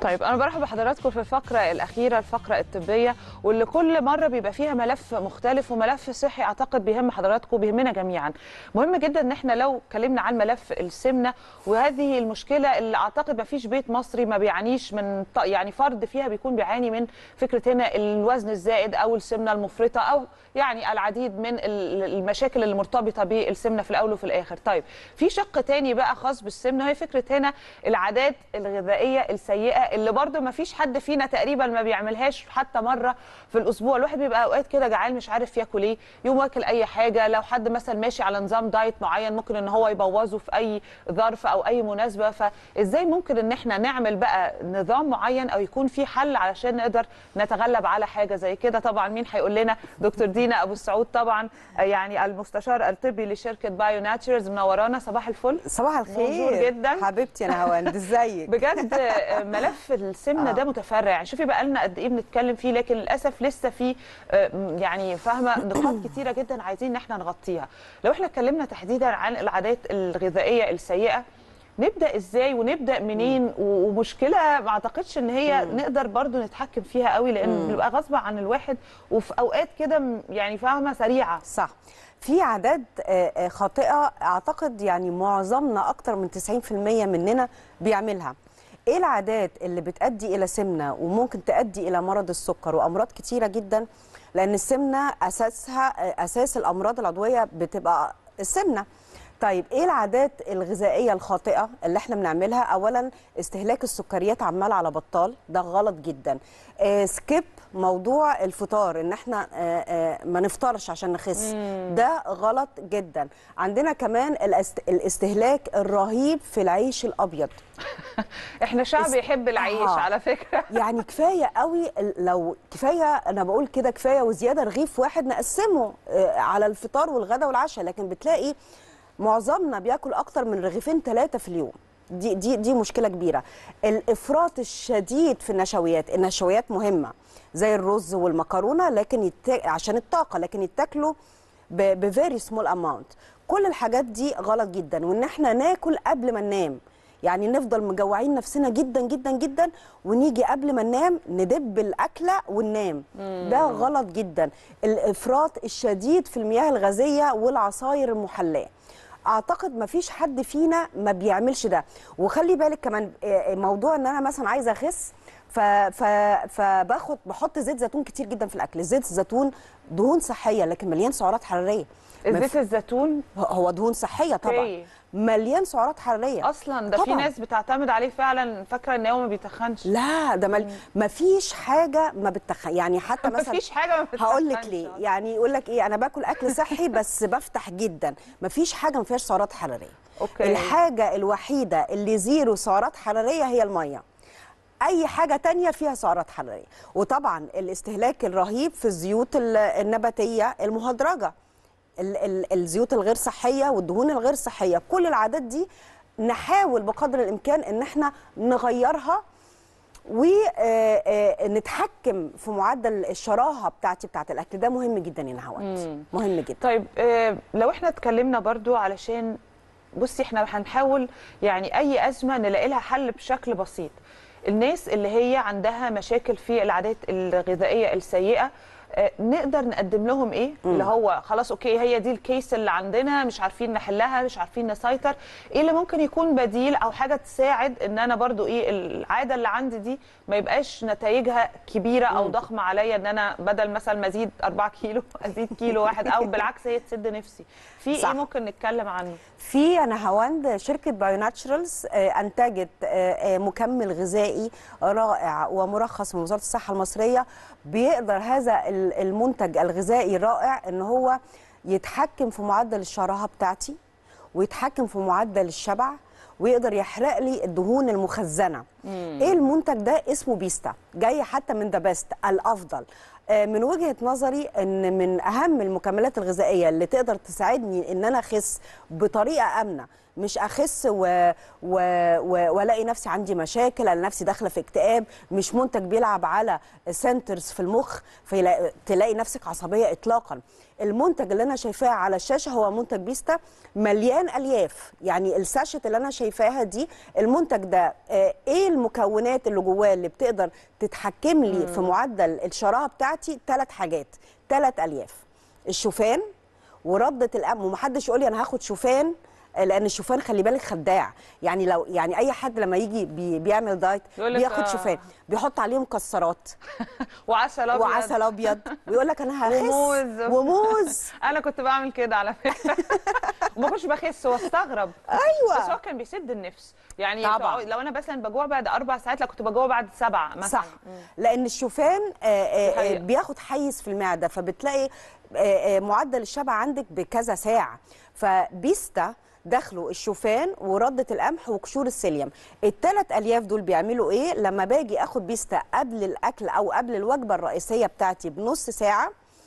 طيب انا برحب بحضراتكم في الفقره الاخيره الفقره الطبيه واللي كل مره بيبقى فيها ملف مختلف وملف صحي اعتقد بيهم حضراتكم بيهمنا جميعا مهم جدا ان احنا لو اتكلمنا عن ملف السمنه وهذه المشكله اللي اعتقد ما فيش بيت مصري ما بيعانيش من ط- يعني فرد فيها بيكون بيعاني من فكره هنا الوزن الزائد او السمنه المفرطه او يعني العديد من ال- المشاكل اللي مرتبطه بالسمنه في الاول وفي الاخر طيب في شق تاني بقى خاص بالسمنه وهي فكره هنا العادات الغذائيه السيئه اللي برضو ما فيش حد فينا تقريبا ما بيعملهاش حتى مره في الاسبوع الواحد بيبقى اوقات كده جعان مش عارف ياكل ايه يوم واكل اي حاجه لو حد مثلا ماشي على نظام دايت معين ممكن ان هو يبوظه في اي ظرف او اي مناسبه فازاي ممكن ان احنا نعمل بقى نظام معين او يكون في حل علشان نقدر نتغلب على حاجه زي كده طبعا مين هيقول لنا دكتور دينا ابو السعود طبعا يعني المستشار الطبي لشركه بايو ناتشرز منورانا صباح الفل صباح الخير بونجور جدا. حبيبتي انا هواند ازيك بجد ملف السمنه آه. ده متفرع يعني شوفي بقى لنا قد ايه بنتكلم فيه لكن للاسف لسه في آه، يعني فاهمه نقاط كتيره جدا عايزين ان احنا نغطيها لو احنا اتكلمنا تحديدا عن العادات الغذائيه السيئه نبدا ازاي ونبدا منين و- ومشكله ما اعتقدش ان هي نقدر برضو نتحكم فيها قوي لان بيبقى غصب عن الواحد وفي اوقات كده م- يعني فاهمه سريعه صح في عادات آه، آه، خاطئه اعتقد يعني معظمنا اكتر من 90% مننا بيعملها ايه العادات اللي بتؤدي الى سمنه وممكن تؤدي الى مرض السكر وامراض كتيره جدا لان السمنه اساسها آه، اساس الامراض العضويه بتبقى السمنه طيب ايه العادات الغذائيه الخاطئه اللي احنا بنعملها اولا استهلاك السكريات عمال على بطال ده غلط جدا آه سكيب موضوع الفطار ان احنا آه آه ما نفطرش عشان نخس ده غلط جدا عندنا كمان الاست... الاستهلاك الرهيب في العيش الابيض احنا شعب است- يحب العيش آه. على فكره يعني كفايه قوي ال- لو كفايه انا بقول كده كفايه وزياده رغيف واحد نقسمه آه، على الفطار والغداء والعشاء لكن بتلاقي معظمنا بياكل اكتر من رغيفين ثلاثه في اليوم دي دي دي مشكله كبيره الافراط الشديد في النشويات النشويات مهمه زي الرز والمكرونه لكن يت... عشان الطاقه لكن يتاكلوا بفيري سمول اماونت كل الحاجات دي غلط جدا وان احنا ناكل قبل ما ننام يعني نفضل مجوعين نفسنا جدا جدا جدا ونيجي قبل ما ننام ندب الاكله وننام ده غلط جدا الافراط الشديد في المياه الغازيه والعصاير المحلاه اعتقد ما فيش حد فينا ما بيعملش ده وخلي بالك كمان آه، موضوع ان انا مثلا عايزه اخس ف... ف... فباخد بحط زيت زيتون كتير جدا في الاكل زيت الزيتون دهون صحيه لكن مليان سعرات حراريه ما زيت في- الزيتون هو دهون صحيه طبعا أوكي. مليان سعرات حراريه اصلا ده في طبعاً. ناس بتعتمد عليه فعلا فاكره ان هو ما بيتخنش لا ده مل... ما فيش حاجه ما بتخن يعني حتى ما مثلا فيش حاجه ما بتتخنش هقول لك ليه يعني يقول لك ايه انا باكل اكل صحي بس بفتح جدا ما فيش حاجه ما فيهاش سعرات حراريه أوكي. الحاجه الوحيده اللي زيرو سعرات حراريه هي الميه اي حاجه تانية فيها سعرات حراريه وطبعا الاستهلاك الرهيب في الزيوت ال- النباتيه المهدرجه ال- ال- الزيوت الغير صحيه والدهون الغير صحيه كل العادات دي نحاول بقدر الامكان ان احنا نغيرها ونتحكم في معدل الشراهه بتاعتي بتاعت الاكل ده مهم جدا يا نهاوند مهم جدا طيب آه، لو احنا اتكلمنا برضو علشان بصي احنا هنحاول يعني اي ازمه نلاقي لها حل بشكل بسيط الناس اللي هي عندها مشاكل في العادات الغذائيه السيئه آه، نقدر نقدم لهم ايه اللي هو خلاص اوكي هي دي الكيس اللي عندنا مش عارفين نحلها مش عارفين نسيطر ايه اللي ممكن يكون بديل او حاجه تساعد ان انا برضو ايه العاده اللي عندي دي ما يبقاش نتائجها كبيره او ضخمه عليا ان انا بدل مثلا ما ازيد 4 كيلو ازيد كيلو واحد او بالعكس هي تسد نفسي في ايه صح. ممكن نتكلم عنه في نهاوند شركه بايو ناتشرالز آه، انتجت آه، آه، مكمل غذائي رائع ومرخص من وزاره الصحه المصريه بيقدر هذا ال- المنتج الغذائي الرائع ان هو يتحكم في معدل الشراهه بتاعتي ويتحكم في معدل الشبع ويقدر يحرق لي الدهون المخزنه ايه المنتج ده اسمه بيستا جاي حتى من ذا بيست الافضل آه، من وجهه نظري ان من اهم المكملات الغذائيه اللي تقدر تساعدني ان انا اخس بطريقه امنه مش اخس و... و... و... والاقي نفسي عندي مشاكل الاقي نفسي داخله في اكتئاب مش منتج بيلعب على سنترز في المخ فتلاقي نفسك عصبيه اطلاقا المنتج اللي انا شايفاه على الشاشه هو منتج بيستا مليان الياف يعني الساشت اللي انا شايفاها دي المنتج ده آه، ايه المكونات اللي جواه اللي بتقدر تتحكم لي في معدل الشراهه بتاعتي ثلاث حاجات ثلاث الياف الشوفان ورده الام ومحدش يقول لي انا هاخد شوفان لان الشوفان خلي بالك خداع يعني لو يعني اي حد لما يجي بي بيعمل دايت يقول لك بياخد آه. شوفان بيحط عليه مكسرات وعسل ابيض وعسل ابيض ويقول لك انا هخس وموز. وموز انا كنت بعمل كده على فكره وما كنتش بخس واستغرب أيوة. بس هو كان بيسد النفس يعني طبعاً. لو انا مثلا بجوع بعد اربع ساعات لا كنت بجوع بعد سبعه مثلا صح لان الشوفان آه، آه، دي حقيقة. آه، بياخد حيز في المعده فبتلاقي آه، آه، معدل الشبع عندك بكذا ساعه فبيستا دخلوا الشوفان ورده القمح وقشور السيليوم الثلاث الياف دول بيعملوا ايه لما باجي اخد بيستا قبل الاكل او قبل الوجبه الرئيسيه بتاعتي بنص ساعه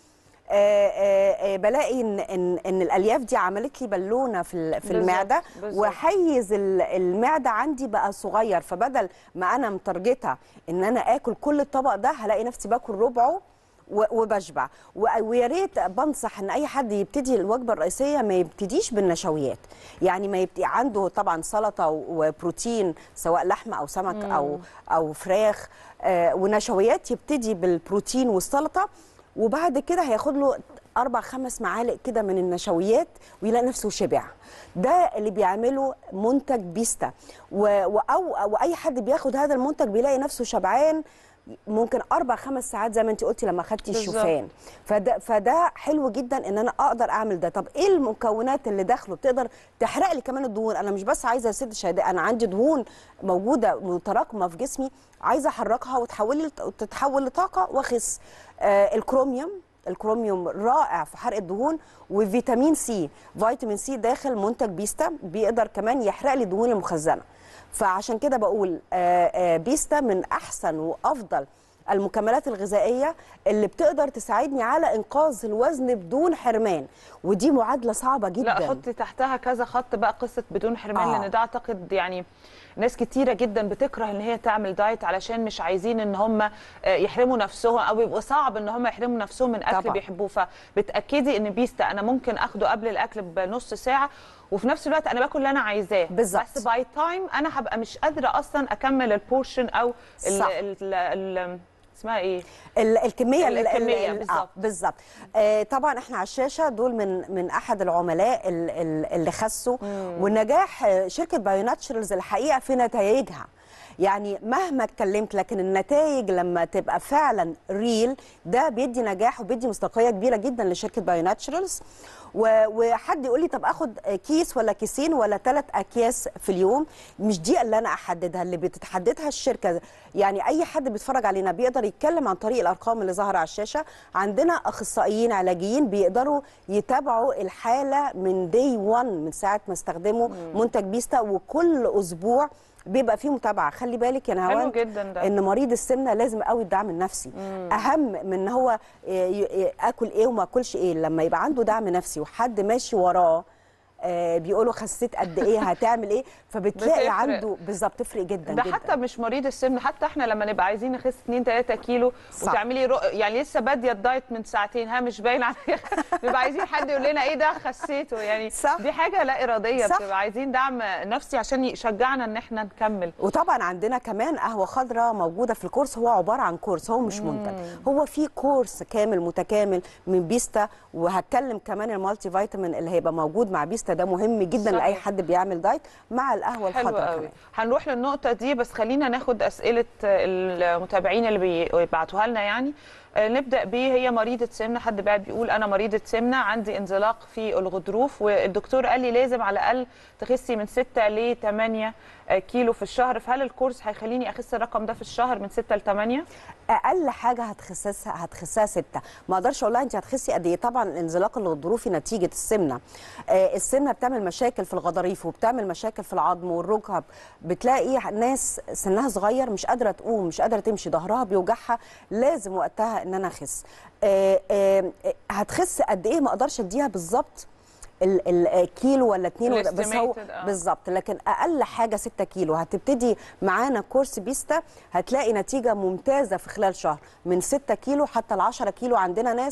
آه، آه، آه، بلاقي ان ان ان الالياف دي عملت لي بالونه في ال- في بالظبط، المعده بالظبط. وحيز ال- المعده عندي بقى صغير فبدل ما انا مترجته ان انا اكل كل الطبق ده هلاقي نفسي باكل ربعه و- وبشبع و- ويا ريت بنصح ان اي حد يبتدي الوجبه الرئيسيه ما يبتديش بالنشويات يعني ما يبتدي عنده طبعا سلطه و- وبروتين سواء لحمه او سمك او او فراخ آه، ونشويات يبتدي بالبروتين والسلطه وبعد كده هياخد له اربع خمس معالق كده من النشويات ويلاقي نفسه شبع ده اللي بيعمله منتج بيستا و... و... أو... واي حد بياخد هذا المنتج بيلاقي نفسه شبعان ممكن اربع خمس ساعات زي ما انت قلتي لما خدتي بالظبط. الشوفان فده فده حلو جدا ان انا اقدر اعمل ده طب ايه المكونات اللي داخله بتقدر تحرق لي كمان الدهون انا مش بس عايزه اسد شهداء انا عندي دهون موجوده متراكمه في جسمي عايزه احركها وتحول وتتحول لطاقه واخس آه الكروميوم الكروميوم رائع في حرق الدهون وفيتامين سي فيتامين سي داخل منتج بيستا بيقدر كمان يحرق لي الدهون المخزنه فعشان كده بقول آه، آه، بيستا من احسن وافضل المكملات الغذائيه اللي بتقدر تساعدني على انقاذ الوزن بدون حرمان ودي معادله صعبه جدا لا حطي تحتها كذا خط بقى قصه بدون حرمان آه. لان ده اعتقد يعني ناس كتيره جدا بتكره ان هي تعمل دايت علشان مش عايزين ان هم آه، يحرموا نفسهم او يبقوا صعب ان هم يحرموا نفسهم من اكل طبعاً. بيحبوه فبتاكدي ان بيستا انا ممكن اخده قبل الاكل بنص ساعه وفي نفس الوقت انا باكل اللي انا عايزاه بالظبط. بس باي تايم انا هبقى مش قادره اصلا اكمل البورشن او ال صح. ال ال ال اسمها ايه ال- الكميه ال- ال- الكمية ال- بالظبط. آه بالظبط آه طبعا احنا على الشاشه دول من من احد العملاء ال- ال- اللي خسوا والنجاح آه، شركه بايو ناتشرالز الحقيقه في نتائجها يعني مهما اتكلمت لكن النتائج لما تبقى فعلا ريل ده بيدي نجاح وبيدي مصداقيه كبيره جدا لشركه بايو ناتشرالز و- وحد يقول لي طب اخد كيس ولا كيسين ولا ثلاث اكياس في اليوم مش دي اللي انا احددها اللي بتتحددها الشركه يعني اي حد بيتفرج علينا بيقدر يتكلم عن طريق الارقام اللي ظاهره على الشاشه عندنا اخصائيين علاجيين بيقدروا يتابعوا الحاله من دي 1 من ساعه ما استخدموا منتج بيستا وكل اسبوع بيبقى فيه متابعه خلي بالك يا حلو نهاوند جدا ده. ان مريض السمنه لازم قوي الدعم النفسي اهم من ان هو ي- ي- اكل ايه وما اكلش ايه لما يبقى عنده دعم نفسي وحد ماشي وراه آه، بيقولوا خسيت قد ايه هتعمل ايه فبتلاقي بتفرق. عنده بالظبط تفرق جدا ده جدا حتى مش مريض السمنه حتى احنا لما نبقى عايزين نخس 2 3 كيلو صح. وتعملي رؤ... يعني لسه باديه الدايت من ساعتين ها مش باين عليها نبقى عايزين حد يقول لنا ايه ده خسيته يعني صح. دي حاجه لا اراديه صح. بتبقى عايزين دعم نفسي عشان يشجعنا ان احنا نكمل وطبعا عندنا كمان قهوه خضراء موجوده في الكورس هو عباره عن كورس هو مش منتج هو في كورس كامل متكامل من بيستا وهتكلم كمان المالتي فيتامين اللي هيبقى موجود مع بيستا ده مهم جدا صح. لاي حد بيعمل دايت مع القهوه حلو الخضراء قوي كمان هنروح للنقطه دي بس خلينا ناخد اسئله المتابعين اللي بي- بيبعتوها لنا يعني آه، نبدا بيه هي مريضه سمنه حد بعد بيقول انا مريضه سمنه عندي انزلاق في الغضروف والدكتور قال لي لازم على الاقل تخسي من 6 ل 8 كيلو في الشهر فهل الكورس هيخليني اخس الرقم ده في الشهر من 6 ل 8 اقل حاجه هتخسسها هتخسها ستة ما اقدرش اقول لها انت هتخسي قد ايه طبعا الانزلاق الغضروفي نتيجه السمنه آه السمنه بتعمل مشاكل في الغضاريف وبتعمل مشاكل في العظم والركب بتلاقي ناس سنها صغير مش قادره تقوم مش قادره تمشي ظهرها بيوجعها لازم وقتها ان انا اخس آه آه هتخس قد ايه ما اقدرش اديها بالظبط ال- ال- الكيلو ولا اتنين ولا- بس هو Estimated، آه. بالظبط لكن اقل حاجه 6 كيلو هتبتدي معانا كورس بيستا هتلاقي نتيجه ممتازه في خلال شهر من 6 كيلو حتى ل 10 كيلو عندنا ناس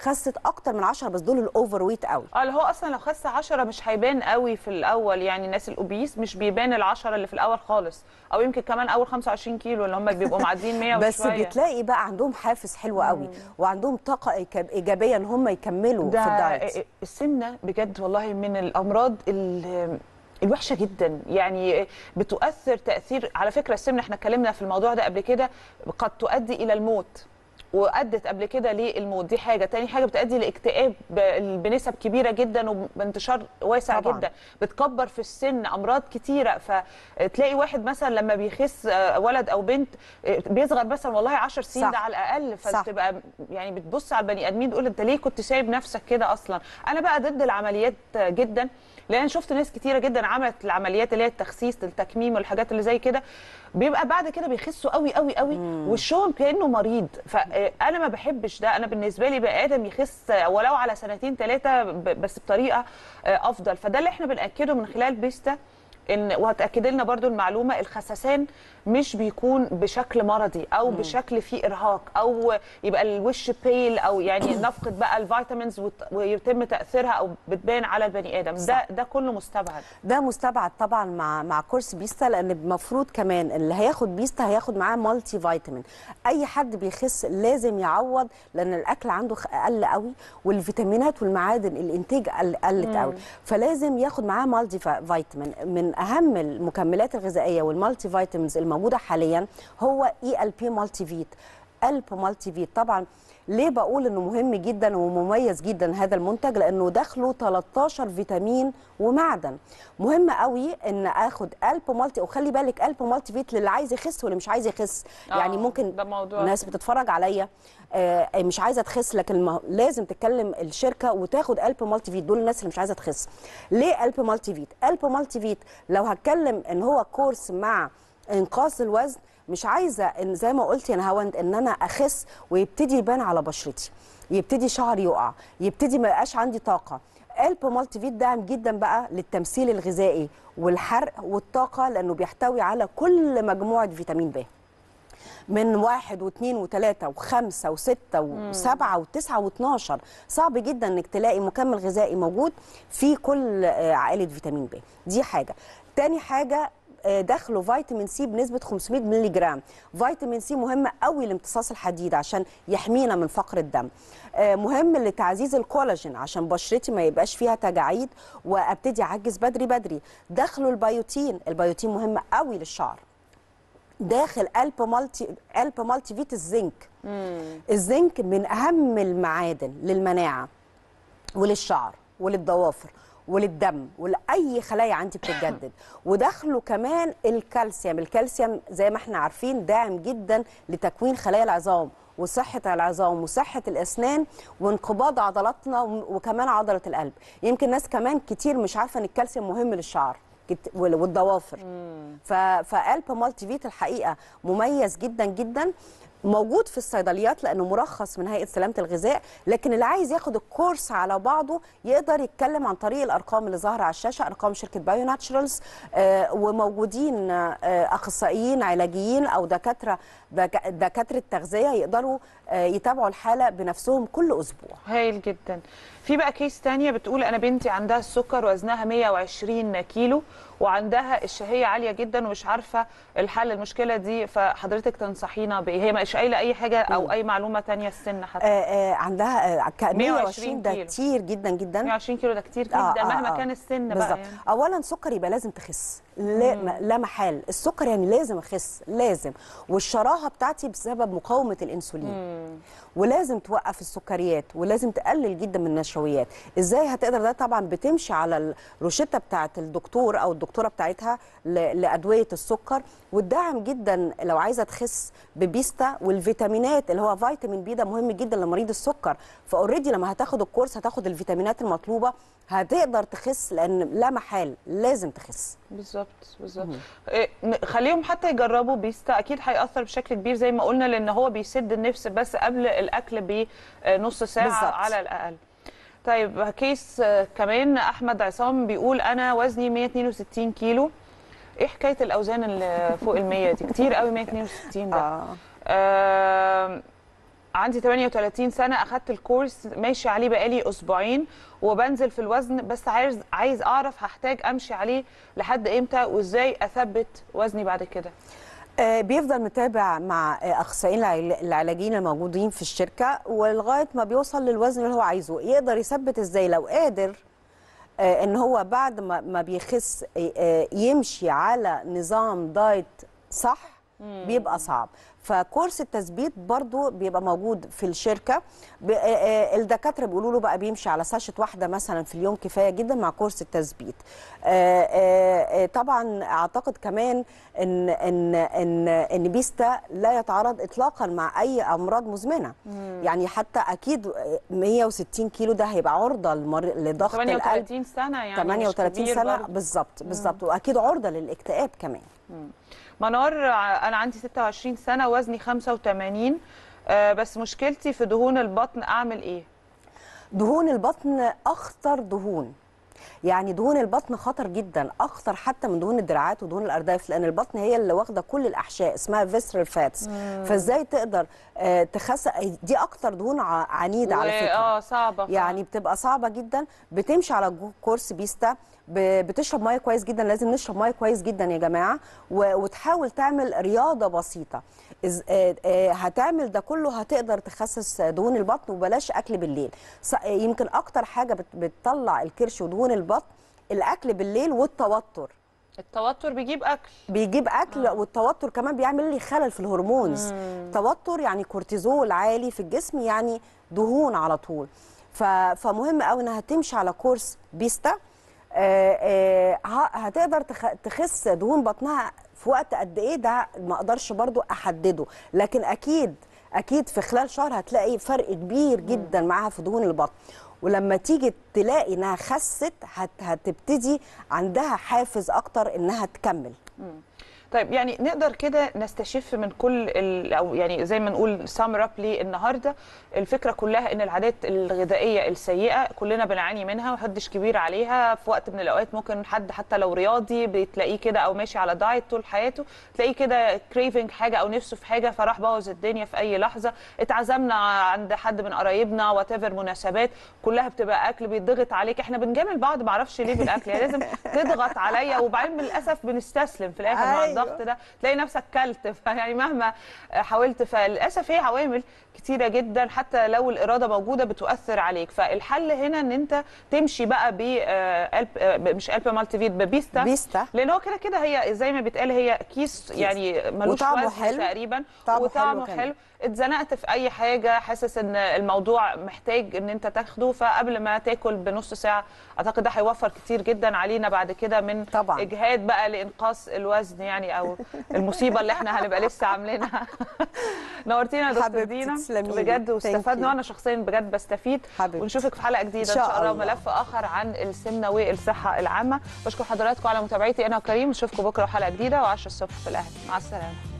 خست اكتر من 10 بس دول الاوفر ويت قوي اه اللي هو اصلا لو خس 10 مش هيبان قوي في الاول يعني الناس الاوبيس مش بيبان ال10 اللي في الاول خالص او يمكن كمان اول 25 كيلو اللي هم بيبقوا معديين 100 بس وشويه بتلاقي بقى عندهم حافز حلو قوي وعندهم طاقه إيجاب- ايجابيه ان هم يكملوا في ده الدايت السمنه بجد والله من الامراض ال- الوحشه جدا يعني بتؤثر تاثير على فكره السمنه احنا اتكلمنا في الموضوع ده قبل كده قد تؤدي الى الموت وادت قبل كده للموت دي حاجه تاني حاجه بتؤدي لاكتئاب ب- بنسب كبيره جدا وبانتشار واسع طبعاً. جدا بتكبر في السن امراض كتيره فتلاقي واحد مثلا لما بيخس آه، ولد او بنت آه، بيصغر مثلا والله 10 سنين صح. ده على الاقل صح. فتبقى يعني بتبص على البني ادمين تقول انت ليه كنت سايب نفسك كده اصلا انا بقى ضد العمليات جدا لان شفت ناس كتيره جدا عملت العمليات اللي هي التخسيس التكميم والحاجات اللي زي كده بيبقى بعد كده بيخسوا قوي قوي قوي وشهم كانه مريض فانا ما بحبش ده انا بالنسبه لي بقى ادم يخس ولو على سنتين ثلاثه بس بطريقه آه، افضل فده اللي احنا بناكده من خلال بيستا ان وهتاكد لنا برضو المعلومه الخسسان مش بيكون بشكل مرضي او بشكل فيه ارهاق او يبقى الوش بيل او يعني نفقد بقى الفيتامينز وت- ويتم تاثيرها او بتبان على البني ادم ده ده كله مستبعد ده مستبعد طبعا مع مع كورس بيستا لان المفروض كمان اللي هياخد بيستا هياخد معاه مالتي فيتامين اي حد بيخس لازم يعوض لان الاكل عنده خ- قل قوي والفيتامينات والمعادن الانتاج قل- قلت قوي فلازم ياخد معاه مالتي فا- فيتامين من اهم المكملات الغذائيه والمالتي فيتامينز الموجوده حاليا هو اي ال بي مالتي فيت قلب مالتي فيت طبعا ليه بقول انه مهم جدا ومميز جدا هذا المنتج لانه داخله 13 فيتامين ومعدن مهم قوي ان اخد قلب مالتي وخلي بالك قلب مالتي فيت للي عايز يخس واللي مش عايز يخس آه، يعني ممكن ده موضوع ناس بتتفرج عليا آه، مش عايزه تخس لكن ما لازم تتكلم الشركه وتاخد قلب مالتي فيت دول الناس اللي مش عايزه تخس ليه قلب مالتي فيت قلب مالتي فيت لو هتكلم ان هو كورس مع انقاص الوزن مش عايزه ان زي ما قلت يا هوند ان انا اخس ويبتدي يبان على بشرتي يبتدي شعري يقع يبتدي ما يبقاش عندي طاقه قلب مالتي فيت داعم جدا بقى للتمثيل الغذائي والحرق والطاقه لانه بيحتوي على كل مجموعه فيتامين ب من واحد واثنين وثلاثة وخمسة وستة وسبعة وتسعة واثناشر صعب جدا انك تلاقي مكمل غذائي موجود في كل آه، عائلة فيتامين ب دي حاجة تاني حاجة آه، داخله فيتامين سي بنسبة 500 مللي جرام فيتامين سي مهم قوي لامتصاص الحديد عشان يحمينا من فقر الدم آه، مهم لتعزيز الكولاجين عشان بشرتي ما يبقاش فيها تجاعيد وابتدي اعجز بدري بدري داخله البيوتين البيوتين مهم قوي للشعر داخل قلب مالتي قلب مالتي فيت الزنك الزنك من اهم المعادن للمناعه وللشعر وللضوافر وللدم ولاي خلايا عندي بتتجدد وداخله كمان الكالسيوم الكالسيوم زي ما احنا عارفين داعم جدا لتكوين خلايا العظام وصحة العظام وصحة الأسنان وانقباض عضلاتنا وكمان عضلة القلب يمكن ناس كمان كتير مش عارفة أن الكالسيوم مهم للشعر كت- وال- والضوافر ف- فقلب مالتي فيت الحقيقة مميز جدا جدا موجود في الصيدليات لانه مرخص من هيئه سلامه الغذاء لكن اللي عايز ياخد الكورس على بعضه يقدر يتكلم عن طريق الارقام اللي ظاهره على الشاشه ارقام شركه بايو ناتشرالز آه وموجودين آه اخصائيين علاجيين او دكاتره دك- دكاتره تغذيه يقدروا آه يتابعوا الحاله بنفسهم كل اسبوع هايل جدا في بقى كيس تانية بتقول انا بنتي عندها السكر وزنها 120 كيلو وعندها الشهيه عاليه جدا ومش عارفه الحل المشكله دي فحضرتك تنصحينا بايه هي مش قايله اي حاجه او اي معلومه تانية السن حتى آه آه عندها آه ك- 120 ده كيلو. كتير جدا جدا 120 كيلو ده كتير جدا آه، آه، مهما آه. كان السن بقى بالظبط يعني. اولا سكر يبقى لازم تخس لا, م- لا محال السكر يعني لازم اخس لازم والشراهه بتاعتي بسبب مقاومه الانسولين ولازم توقف السكريات ولازم تقلل جدا من النشويات ازاي هتقدر ده طبعا بتمشي على الروشته بتاعت الدكتور او الدكتوره بتاعتها ل- لادويه السكر والدعم جدا لو عايزه تخس ببيستا والفيتامينات اللي هو فيتامين بي ده مهم جدا لمريض السكر فاوريدي لما هتاخد الكورس هتاخد الفيتامينات المطلوبه هتقدر تخس لان لا محال لازم تخس بالظبط بالظبط إيه، ن- خليهم حتى يجربوا بيستا اكيد هياثر بشكل كبير زي ما قلنا لان هو بيسد النفس بس قبل الاكل بنص ساعه بالظبط. على الاقل طيب كيس آه، كمان احمد عصام بيقول انا وزني 162 كيلو ايه حكايه الاوزان اللي فوق ال 100 دي كتير قوي 162 ده آه. آه عندي 38 سنه اخدت الكورس ماشي عليه بقالي اسبوعين وبنزل في الوزن بس عايز عايز اعرف هحتاج امشي عليه لحد امتى وازاي اثبت وزني بعد كده آه، بيفضل متابع مع آه، اخصائيين العل- العلاجيين الموجودين في الشركه ولغايه ما بيوصل للوزن اللي هو عايزه يقدر يثبت ازاي لو قادر آه، ان هو بعد ما ما بيخس آه، آه، يمشي على نظام دايت صح بيبقى صعب فكورس التثبيت برضو بيبقى موجود في الشركه ب- آه، آه، الدكاتره بيقولوا له بقى بيمشي على ساشة واحده مثلا في اليوم كفايه جدا مع كورس التثبيت آه، آه، آه، طبعا اعتقد كمان ان ان ان ان بيستا لا يتعارض اطلاقا مع اي امراض مزمنه يعني حتى اكيد آه، 160 كيلو ده هيبقى عرضه لمر- لضغط القلب 38 سنه يعني مش 38 كبير سنه برضه. بالظبط بالظبط واكيد عرضه للاكتئاب كمان منار ع- انا عندي 26 سنه وزني 85 آه، بس مشكلتي في دهون البطن اعمل ايه دهون البطن اخطر دهون يعني دهون البطن خطر جدا اخطر حتى من دهون الدراعات ودهون الارداف لان البطن هي اللي واخده كل الاحشاء اسمها فيسرال فاتس فازاي تقدر آه، تخس دي اكتر دهون ع- عنيده على و- فكره اه صعبه يعني بتبقى صعبه جدا بتمشي على جو- كورس بيستا ب- بتشرب ميه كويس جدا لازم نشرب ميه كويس جدا يا جماعه و- وتحاول تعمل رياضه بسيطه إز- آه، آه، هتعمل ده كله هتقدر تخسس دهون البطن وبلاش اكل بالليل ص- آه، يمكن اكتر حاجه بت- بتطلع الكرش ودهون البطن الاكل بالليل والتوتر التوتر بيجيب اكل بيجيب اكل والتوتر كمان بيعمل لي خلل في الهرمونز توتر يعني كورتيزول عالي في الجسم يعني دهون على طول ف... فمهم قوي انها تمشي على كورس بيستا آه، آه، ه- هتقدر تخ... تخس دهون بطنها في وقت قد ايه ده ما اقدرش برضو احدده لكن اكيد اكيد في خلال شهر هتلاقي فرق كبير جدا معاها في دهون البطن ولما تيجي تلاقي انها خست هت... هتبتدي عندها حافز اكتر انها تكمل طيب يعني نقدر كده نستشف من كل ال او يعني زي ما نقول سامر اب النهارده الفكره كلها ان العادات الغذائيه السيئه كلنا بنعاني منها محدش كبير عليها في وقت من الاوقات ممكن حد حتى لو رياضي بتلاقيه كده او ماشي على دايت طول حياته تلاقيه كده كريفنج حاجه او نفسه في حاجه فراح بوظ الدنيا في اي لحظه اتعزمنا عند حد من قرايبنا وات مناسبات كلها بتبقى اكل بيتضغط عليك احنا بنجامل بعض معرفش ليه بالاكل يعني لازم تضغط عليا وبعدين للاسف بنستسلم في الاخر مع أيوة. الضغط ده تلاقي نفسك كلت يعني مهما حاولت فللاسف هي عوامل كتيره جدا حتى لو الاراده موجوده بتؤثر عليك فالحل هنا ان انت تمشي بقى ب آه، ألب- آه، مش الب مالتي فيت ببيستا بيستا لان هو كده كده هي زي ما بيتقال هي كيس يعني ملوش وطعمه وزن حلو. تقريبا طعمه حلو وطعمه كمان. حلو اتزنقت في اي حاجه حاسس ان الموضوع محتاج ان انت تاخده فقبل ما تاكل بنص ساعه اعتقد ده هيوفر كتير جدا علينا بعد كده من طبعاً. اجهاد بقى لانقاص الوزن يعني او المصيبه اللي احنا هنبقى لسه عاملينها نورتينا يا دكتور حبيبتي، دينا تسلمي لي. بجد Thank واستفدنا you. وانا شخصيا بجد بستفيد حبيبتي. ونشوفك في حلقه جديده إن ان شاء شاء الله الله. ملف اخر عن السمنه والصحه العامه بشكر حضراتكم على متابعتي انا وكريم نشوفكم بكره وحلقه جديده و10 الصبح في الاهلي مع السلامه